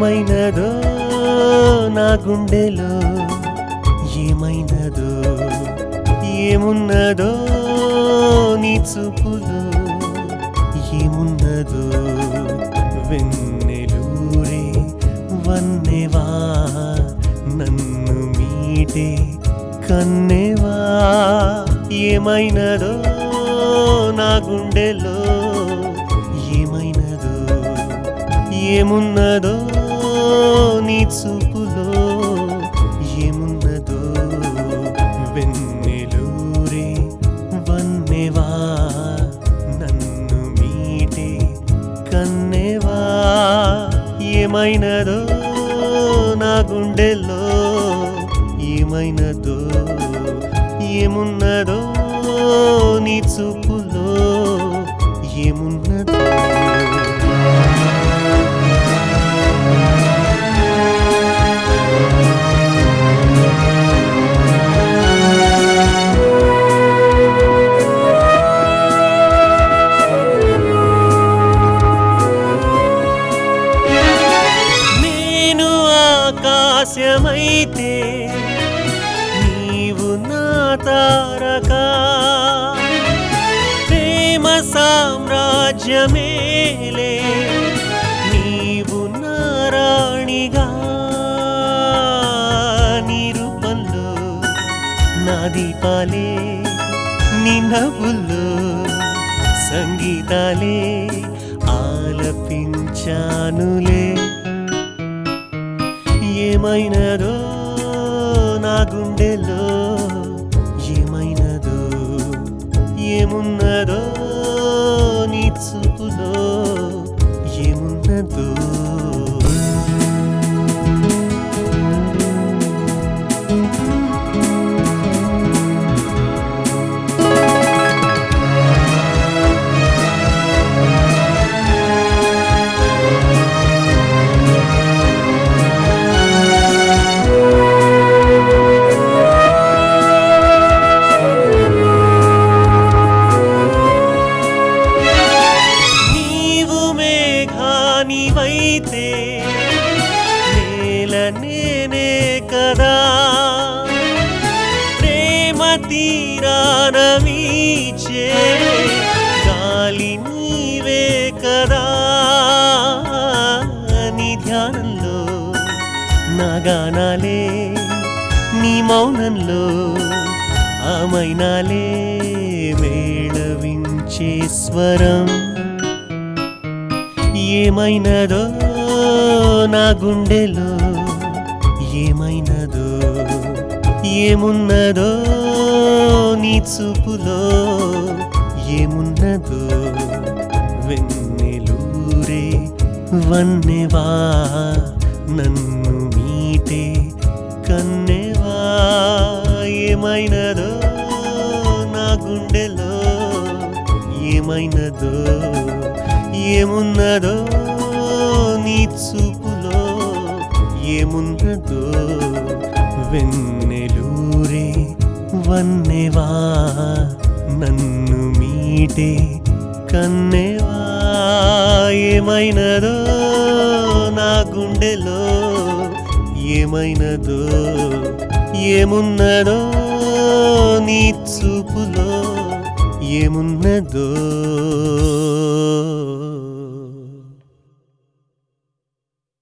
ఏమైనదో నా గుండెలో ఏమైనదో ఏమున్నదో నీ చూపులో ఏమున్నదో వెన్నెలూరే వన్నెవా నన్ను మీటే కన్నెవా ఏమైనదో నా గుండెలో ఏమైనదో ఏమున్నదో నీ చూపులో ఏమున్నదో వెన్నెలూరే వన్నెవా నన్ను మీటే కన్నెవా ఏమైనదో నా గుండెల్లో ఏమైనదో ఏమున్నదో నీ చూపులో ఏమున్నదో నేను ఆకాశమైతే నీవు నా తారక ప్రేమ సామ్రాజ్యమేలే నీవు నా రాణిగా నీ రూపంలో నా దీపాలే నీ నవ్వుల్లో సంగీతాలే ఆలపించానులే ఏమైనదో నా గుండెలో ఏమైనదో ఏమున్నదో నీ చూపులో ఏమున్నదో నీవు మేఘానివైతే నేల నేనే కదా ప్రేమ తీరాన వీచే గాలి నీవే కదా నీ ధ్యానంలో నా గానాలే నీ మౌనంలో ఆమైనాలే మేళవించే స్వరం ఏమైనదో నా గుండెలో ఏమైనదో ఏమున్నదో నీ చూపులో ఏమున్నదో వెన్నెలూరే వన్నెవా నన్ను మీటే కన్నెవా ఏమైనదో నా గుండెలో ఏమైనదో ఏమున్నదో నీ చూపులో ఏమున్నదో వెన్నెలూరే వన్నెవా నన్ను మీటే కన్నెవా ఏమైనదో నా గుండెలో ఏమైనదో ఏమున్నదో నీ చూపులో ఏమున్నదో